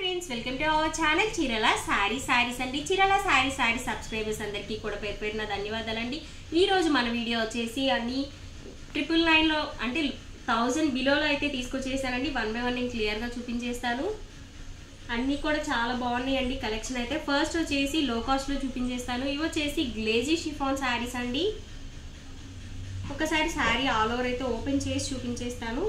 friends welcome to our channel చీరల శారీ శారీస్ అండి చీరల శారీ శారీ సబ్స్క్రైబర్స్ అందరికీ కూడా పేరు పేరున ధన్యవాదాలండి ఈ రోజు మన వీడియో వచ్చేసి అన్ని ట్రిపుల్ నైన్లో అంటే థౌజండ్ బిలోలో అయితే తీసుకొచ్చేసానండి వన్ బై వన్ నేను క్లియర్గా చూపించేస్తాను అన్నీ కూడా చాలా బాగున్నాయి అండి కలెక్షన్ అయితే ఫస్ట్ వచ్చేసి లో కాస్ట్లో చూపించేస్తాను ఇవి వచ్చేసి గ్లేజీ షిఫాన్ శారీస్ అండి ఒకసారి శారీ ఆల్ ఓవర్ అయితే ఓపెన్ చేసి చూపించేస్తాను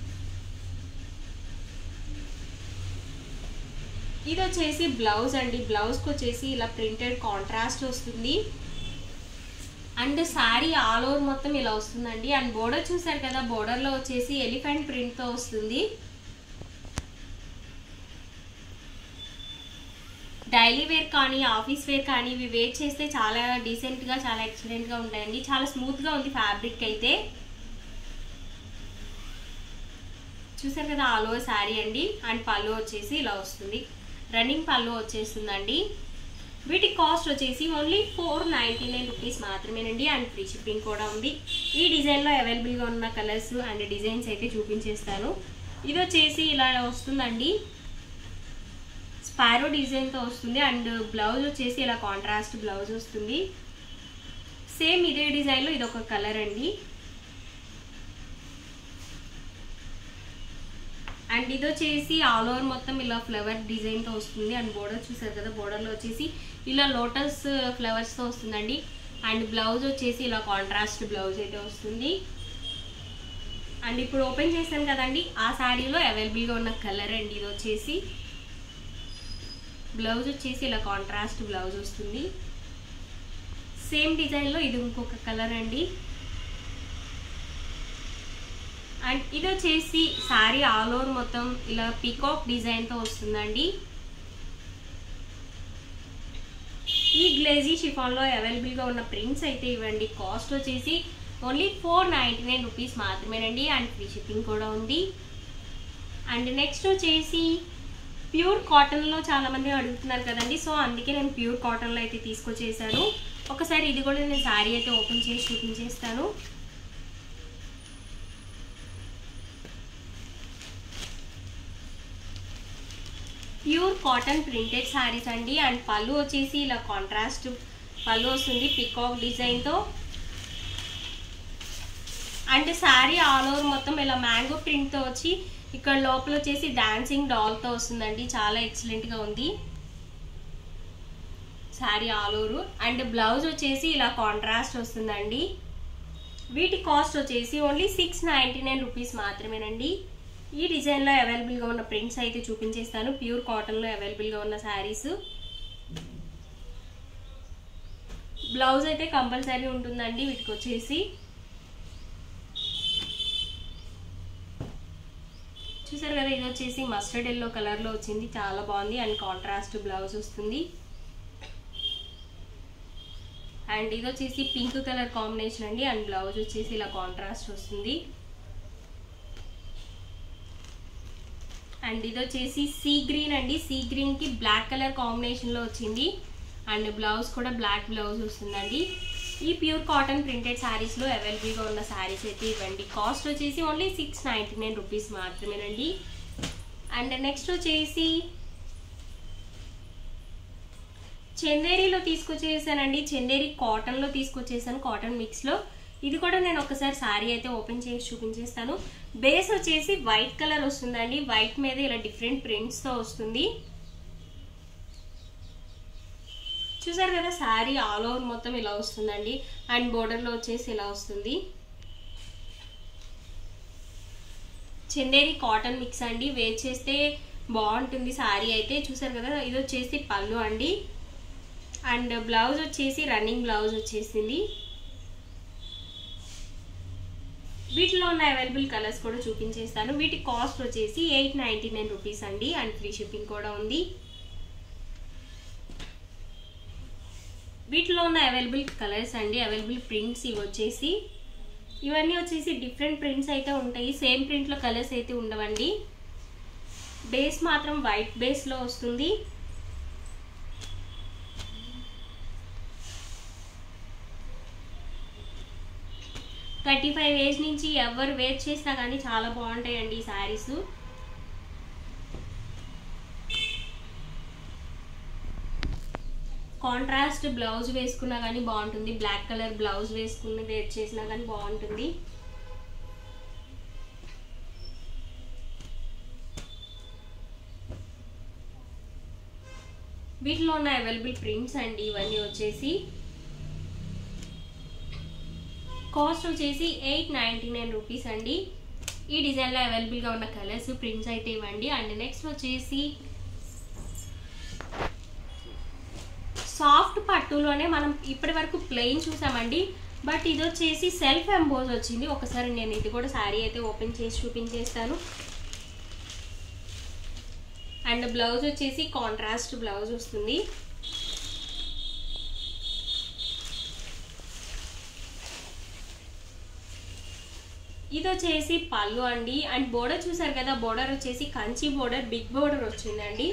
ఇది వచ్చేసి బ్లౌజ్ అండి బ్లౌజ్కి వచ్చేసి ఇలా ప్రింటెడ్ కాంట్రాస్ట్ వస్తుంది అండ్ శారీ ఆల్ ఓవర్ మొత్తం ఇలా వస్తుందండి అండ్ బోర్డర్ చూసారు కదా బోర్డర్లో వచ్చేసి ఎలిఫెంట్ ప్రింట్తో వస్తుంది డైలీ వేర్ కానీ ఆఫీస్ వేర్ కానీ ఇవి వేర్ చేస్తే చాలా డీసెంట్గా చాలా ఎక్సలెంట్గా ఉంటాయండి చాలా స్మూత్గా ఉంది ఫ్యాబ్రిక్ అయితే చూసారు కదా ఆల్ ఓవర్ శారీ అండి అండ్ పళ్ళు వచ్చేసి ఇలా వస్తుంది రన్నింగ్ పళ్ళు వచ్చేస్తుందండి వీటి కాస్ట్ వచ్చేసి only four ninety nine rupees మాత్రమేనండి అండ్ ఫ్రీ షిప్పింగ్ కూడా ఉంది ఈ డిజైన్లో అవైలబుల్గా ఉన్న కలర్స్ అండ్ డిజైన్స్ అయితే చూపించేస్తాను ఇది వచ్చేసి ఇలా వస్తుందండి స్పారో డిజైన్తో వస్తుంది అండ్ బ్లౌజ్ వచ్చేసి ఇలా కాంట్రాస్ట్ బ్లౌజ్ వస్తుంది సేమ్ ఇదే డిజైన్లో ఇది ఒక కలర్ అండి అండ్ ఇది వచ్చేసి ఆల్ ఓవర్ మొత్తం ఇలా ఫ్లవర్ డిజైన్తో వస్తుంది అండ్ బోర్డర్ చూసారు కదా బోర్డర్లో వచ్చేసి ఇలా లోటస్ ఫ్లవర్స్తో వస్తుందండి అండ్ బ్లౌజ్ వచ్చేసి ఇలా కాంట్రాస్ట్ బ్లౌజ్ అయితే వస్తుంది అండ్ ఇప్పుడు ఓపెన్ చేశాను కదండి ఆ శారీలో అవైలబుల్గా ఉన్న కలర్ అండి ఇది వచ్చేసి బ్లౌజ్ వచ్చేసి ఇలా కాంట్రాస్ట్ బ్లౌజ్ వస్తుంది సేమ్ డిజైన్లో ఇది ఇంకొక కలర్ అండి అండ్ ఇది వచ్చేసి శారీ ఆల్ ఓవర్ మొత్తం ఇలా పీకాక్ డిజైన్తో వస్తుందండి ఈ గ్లేజీ షిఫాన్లో అవైలబుల్గా ఉన్న ప్రింట్స్ అయితే ఇవ్వండి కాస్ట్ వచ్చేసి only four ninety nine rupees మాత్రమేనండి అండ్ ఫ్రీ షిప్పింగ్ కూడా ఉంది అండ్ నెక్స్ట్ వచ్చేసి ప్యూర్ కాటన్లో చాలామంది అడుగుతున్నారు కదండి సో అందుకే నేను ప్యూర్ కాటన్లో అయితే తీసుకొచ్చేసాను ఒకసారి ఇది కూడా నేను శారీ అయితే ఓపెన్ చేసి చూపించేస్తాను ప్యూర్ కాటన్ ప్రింటెడ్ శారీస్ అండి అండ్ పళ్ళు వచ్చేసి ఇలా కాంట్రాస్ట్ పళ్ళు వస్తుంది పికాక్ డిజైన్తో అండ్ శారీ ఆల్ ఓవర్ మొత్తం ఇలా మ్యాంగో ప్రింట్తో వచ్చి ఇక్కడ లోపల వచ్చేసి డాన్సింగ్ డాల్తో వస్తుందండి చాలా ఎక్సలెంట్గా ఉంది sari all over and blouse వచ్చేసి ఇలా కాంట్రాస్ట్ వస్తుందండి వీటి కాస్ట్ వచ్చేసి only six ninety nine rupees మాత్రమేనండి ఈ డిజైన్లో అవైలబుల్గా ఉన్న ప్రింట్స్ అయితే చూపించేస్తాను ప్యూర్ కాటన్లో అవైలబుల్గా ఉన్న శారీస్ బ్లౌజ్ అయితే కంపల్సరీ ఉంటుందండి వీటికి వచ్చేసి చూసారు కదా ఇది వచ్చేసి మస్టర్డ్ ఎల్లో కలర్లో వచ్చింది చాలా బాగుంది అండ్ కాంట్రాస్ట్ బ్లౌజ్ వస్తుంది అండ్ ఇది వచ్చేసి పింక్ కలర్ కాంబినేషన్ అండి అండ్ బ్లౌజ్ వచ్చేసి ఇలా కాంట్రాస్ట్ వస్తుంది అండ్ ఇది వచ్చేసి సీ గ్రీన్ అండి సీ గ్రీన్కి బ్లాక్ కలర్ కాంబినేషన్లో వచ్చింది అండ్ బ్లౌజ్ కూడా బ్లాక్ బ్లౌజ్ వస్తుందండి ఈ ప్యూర్ కాటన్ ప్రింటెడ్ శారీస్లో అవైలబుల్గా ఉన్న శారీస్ అయితే ఇవ్వండి కాస్ట్ వచ్చేసి only six ninety nine rupees మాత్రమేనండి అండ్ నెక్స్ట్ వచ్చేసి చందేరిలో తీసుకొచ్చేసానండి చందేరి కాటన్లో తీసుకొచ్చేసాను కాటన్ మిక్స్లో ఇది కూడా నేను ఒకసారి శారీ అయితే ఓపెన్ చేసి చూపించేస్తాను బేస్ వచ్చేసి వైట్ కలర్ వస్తుందండి వైట్ మీద ఇలా డిఫరెంట్ ప్రింట్స్తో వస్తుంది చూసారు కదా శారీ ఆల్ ఓవర్ మొత్తం ఇలా వస్తుందండి అండ్ బోర్డర్లో వచ్చేసి ఇలా వస్తుంది చందేరి కాటన్ మిక్స్ అండి వేర్ చేస్తే బాగుంటుంది శారీ అయితే చూసారు కదా ఇది వచ్చేసి పళ్ళు అండి అండ్ బ్లౌజ్ వచ్చేసి రన్నింగ్ బ్లౌజ్ వచ్చేసింది వీటిలో ఉన్న అవైలబుల్ కలర్స్ కూడా చూపించేస్తాను వీటి కాస్ట్ వచ్చేసి ఎయిట్ నైంటీ నైన్ రూపీస్ అండి అండ్ ఫ్రీ షిప్పింగ్ కూడా ఉంది వీటిలో ఉన్న అవైలబుల్ కలర్స్ అండి అవైలబుల్ ప్రింట్స్ ఇవి వచ్చేసి ఇవన్నీ వచ్చేసి డిఫరెంట్ ప్రింట్స్ అయితే ఉంటాయి సేమ్ ప్రింట్లో కలర్స్ అయితే ఉండవండి బేస్ మాత్రం వైట్ బేస్లో వస్తుంది థర్టీ ఫైవ్ ఏజ్ నుంచి ఎవరు వేర్ చేసినా కానీ చాలా బాగుంటాయండి ఈ శారీస్ కాంట్రాస్ట్ బ్లౌజ్ వేసుకున్నా కానీ బాగుంటుంది బ్లాక్ కలర్ బ్లౌజ్ వేసుకుని వేర్ చేసినా కానీ బాగుంటుంది వీటిలో ఉన్న అవైలబుల్ ప్రింట్స్ అండి ఇవన్నీ వచ్చేసి కాస్ట్ వచ్చేసి ఎయిట్ నైంటీ నైన్ రూపీస్ అండి ఈ డిజైన్లో అవైలబుల్గా ఉన్న కలర్స్ ప్రింట్స్ అయితే ఇవ్వండి అండ్ నెక్స్ట్ వచ్చేసి సాఫ్ట్ పట్టులోనే మనం ఇప్పటి వరకు ప్లెయిన్ చూసామండి బట్ ఇది వచ్చేసి సెల్ఫ్ ఎంబోజ్ వచ్చింది ఒకసారి నేను ఇది కూడా శారీ అయితే ఓపెన్ చేసి చూపించేస్తాను అండ్ బ్లౌజ్ వచ్చేసి కాంట్రాస్ట్ బ్లౌజ్ వస్తుంది ఇది వచ్చేసి పళ్ళు అండి అండ్ బోర్డర్ చూసారు కదా బోర్డర్ వచ్చేసి కంచి బోర్డర్ బిగ్ బోర్డర్ వచ్చిందండి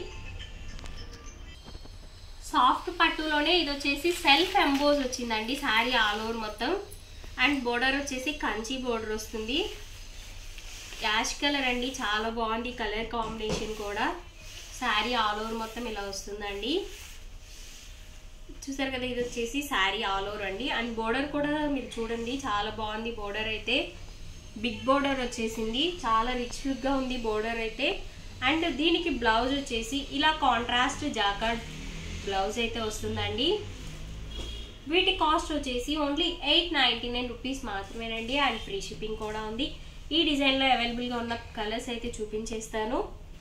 సాఫ్ట్ పట్టులోనే ఇది వచ్చేసి సెల్ఫ్ ఎంబోజ్ వచ్చిందండి శారీ ఆల్ ఓవర్ మొత్తం అండ్ బోర్డర్ వచ్చేసి కంచి బోర్డర్ వస్తుంది యాష్ కలర్ అండి చాలా బాగుంది కలర్ కాంబినేషన్ కూడా శారీ ఆల్ ఓవర్ మొత్తం ఇలా వస్తుందండి చూసారు కదా ఇది వచ్చేసి శారీ ఆల్ ఓవర్ అండి అండ్ బోర్డర్ కూడా మీరు చూడండి చాలా బాగుంది బోర్డర్ అయితే బిగ్ బోర్డర్ వచ్చేసింది చాలా రిచ్ లుక్గా ఉంది బోర్డర్ అయితే అండ్ దీనికి బ్లౌజ్ వచ్చేసి ఇలా కాంట్రాస్ట్ జాకార్డ్ బ్లౌజ్ అయితే వస్తుందండి వీటి కాస్ట్ వచ్చేసి only eight ninety nine rupees మాత్రమేనండి అండ్ ఫ్రీ షిప్పింగ్ కూడా ఉంది ఈ డిజైన్లో అవైలబుల్గా ఉన్న కలర్స్ అయితే చూపించేస్తాను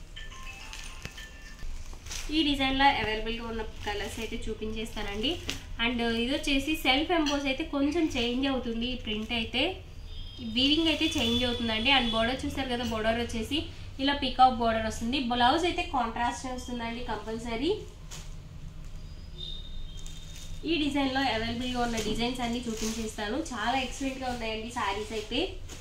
ఈ డిజైన్లో అవైలబుల్గా ఉన్న కలర్స్ అయితే చూపించేస్తానండి అండ్ ఇది వచ్చేసి సెల్ఫ్ ఎంబోస్ అయితే కొంచెం చేంజ్ అవుతుంది ఈ ప్రింట్ అయితే వీవింగ్ అయితే చేంజ్ అవుతుందండి అండ్ బోర్డర్ చూసారు కదా బోర్డర్ వచ్చేసి ఇలా పికప్ బోర్డర్ వస్తుంది బ్లౌజ్ అయితే కాంట్రాస్ట్ వస్తుందండి కంపల్సరీ ఈ డిజైన్లో అవైలబుల్గా ఉన్న డిజైన్స్ అన్ని చూపించేస్తాను చాలా ఎక్సలెంట్గా ఉన్నాయండి శారీస్ అయితే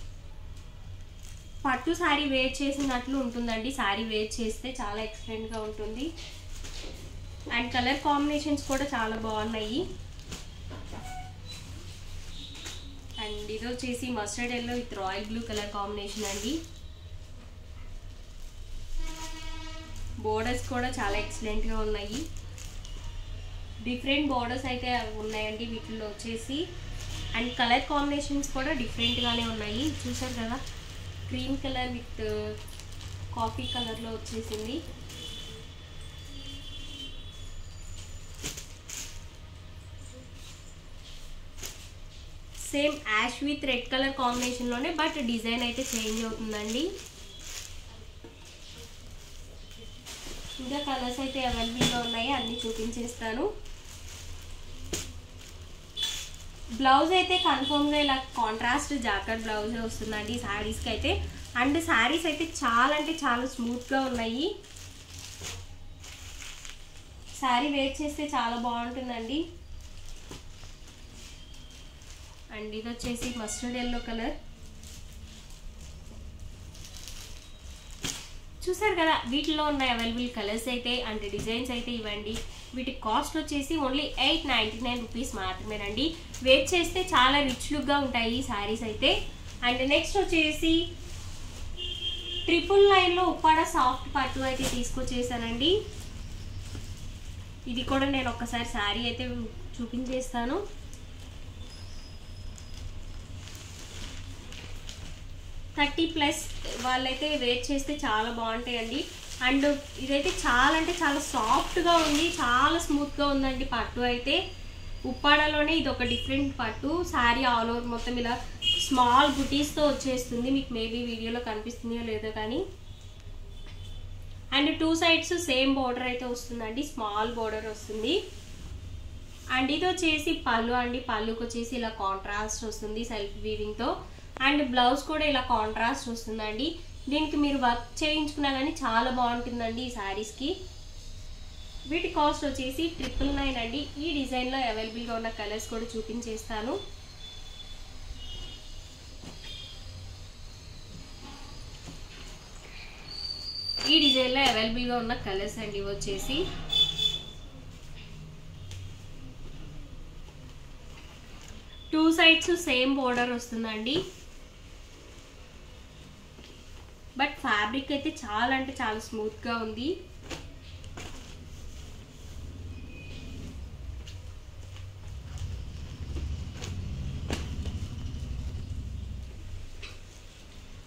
పట్టు శారీ వేర్ చేసినట్లు ఉంటుందండి శారీ వేర్ చేస్తే చాలా ఎక్సలెంట్గా ఉంటుంది అండ్ కలర్ కాంబినేషన్స్ కూడా చాలా బాగున్నాయి అండ్ ఇది వచ్చేసి mustard yellow with royal blue colour combination అండి బోర్డర్స్ కూడా చాలా ఎక్సలెంట్గా ఉన్నాయి డిఫరెంట్ బోర్డర్స్ అయితే ఉన్నాయండి వీటిలో వచ్చేసి అండ్ కలర్ కాంబినేషన్స్ కూడా డిఫరెంట్గానే ఉన్నాయి చూసారు కదా క్రీమ్ కలర్ విత్ కాఫీ కలర్లో వచ్చేసింది same ash with red colour కాంబినేషన్లోనే బట్ డిజైన్ అయితే చేంజ్ అవుతుందండి ఇంకా కలర్స్ అయితే అవైలబుల్గా ఉన్నాయి అన్నీ చూపించేస్తాను బ్లౌజ్ అయితే కన్ఫర్మ్గా ఇలా కాంట్రాస్ట్ జాకెట్ బ్లౌజ్ వస్తుందండి శారీస్కి అయితే అండ్ శారీస్ అయితే చాలా అంటే చాలా స్మూత్గా ఉన్నాయి శారీ వేర్ చేస్తే చాలా బాగుంటుందండి అండ్ ఇది వచ్చేసి మస్టర్డ్ ఎల్లో కలర్ చూసారు కదా వీటిలో ఉన్న అవైలబుల్ కలర్స్ అయితే అండ్ డిజైన్స్ అయితే ఇవ్వండి వీటి కాస్ట్ వచ్చేసి only eight ninety nine rupees మాత్రమేనండి వేట్ చేస్తే చాలా రిచ్ లుక్గా ఉంటాయి ఈ శారీస్ అయితే అండ్ నెక్స్ట్ వచ్చేసి ట్రిపుల్ నైన్లో ఉప్పాడ సాఫ్ట్ పట్టు అయితే తీసుకొచ్చేసానండి ఇది కూడా నేను ఒక్కసారి శారీ అయితే చూపించేస్తాను థర్టీ ప్లస్ వాళ్ళైతే వెయిట్ చేస్తే చాలా బాగుంటాయండి అండ్ ఇదైతే చాలా అంటే చాలా సాఫ్ట్గా ఉంది చాలా స్మూత్గా ఉందండి పట్టు అయితే ఉప్పాడలోనే ఇది ఒక డిఫరెంట్ పట్టు శారీ ఆల్ ఓవర్ మొత్తం ఇలా స్మాల్ బుటీస్తో వచ్చేస్తుంది మీకు మేబీ వీడియోలో కనిపిస్తుందో లేదో కానీ and two sides same border అయితే వస్తుందండి స్మాల్ బోర్డర్ వస్తుంది అండ్ ఇది వచ్చేసి పళ్ళు అండి పళ్ళుకి వచ్చేసి ఇలా కాంట్రాస్ట్ వస్తుంది సెల్ఫ్ వీవింగ్తో అండ్ బ్లౌజ్ కూడా ఇలా కాంట్రాస్ట్ వస్తుందండి దీనికి మీరు వర్క్ చేయించుకున్నా కానీ చాలా బాగుంటుందండి ఈ శారీస్కి వీటి కాస్ట్ వచ్చేసి ట్రిపుల్ నైన్ అండి ఈ డిజైన్లో అవైలబుల్గా ఉన్న కలర్స్ కూడా చూపించేస్తాను ఈ డిజైన్లో అవైలబుల్గా ఉన్న కలర్స్ అండి ఇవి వచ్చేసి టూ సైడ్స్ సేమ్ బోర్డర్ వస్తుందండి బట్ ఫ్యాబ్రిక్ అయితే చాలా అంటే చాలా స్మూత్గా ఉంది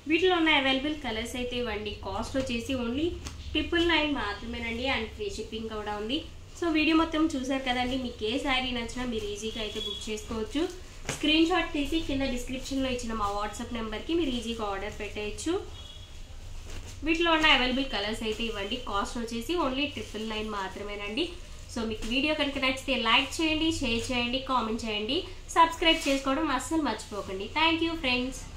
వీటిలో ఉన్న అవైలబుల్ కలర్స్ అయితే ఇవ్వండి కాస్ట్ వచ్చేసి ఓన్లీ ట్రిపుల్ నైన్ మాత్రమేనండి అండ్ ఫ్రీ షిప్పింగ్ కూడా ఉంది సో వీడియో మొత్తం చూసారు కదండి మీకు ఏ శారీ నచ్చినా మీరు ఈజీగా అయితే బుక్ చేసుకోవచ్చు స్క్రీన్ షాట్ తీసి కింద డిస్క్రిప్షన్లో ఇచ్చిన మా వాట్సాప్ నెంబర్కి మీరు ఈజీగా ఆర్డర్ పెట్టేయచ్చు వీటిలో ఉన్న అవైలబుల్ కలర్స్ అయితే ఇవ్వండి కాస్ట్ వచ్చేసి ఓన్లీ ట్రిపుల్ నైన్ మాత్రమేనండి సో మీకు వీడియో కనుక నచ్చితే లైక్ చేయండి షేర్ చేయండి కామెంట్ చేయండి సబ్స్క్రైబ్ చేసుకోవడం అస్సలు మర్చిపోకండి థ్యాంక్ యూ ఫ్రెండ్స్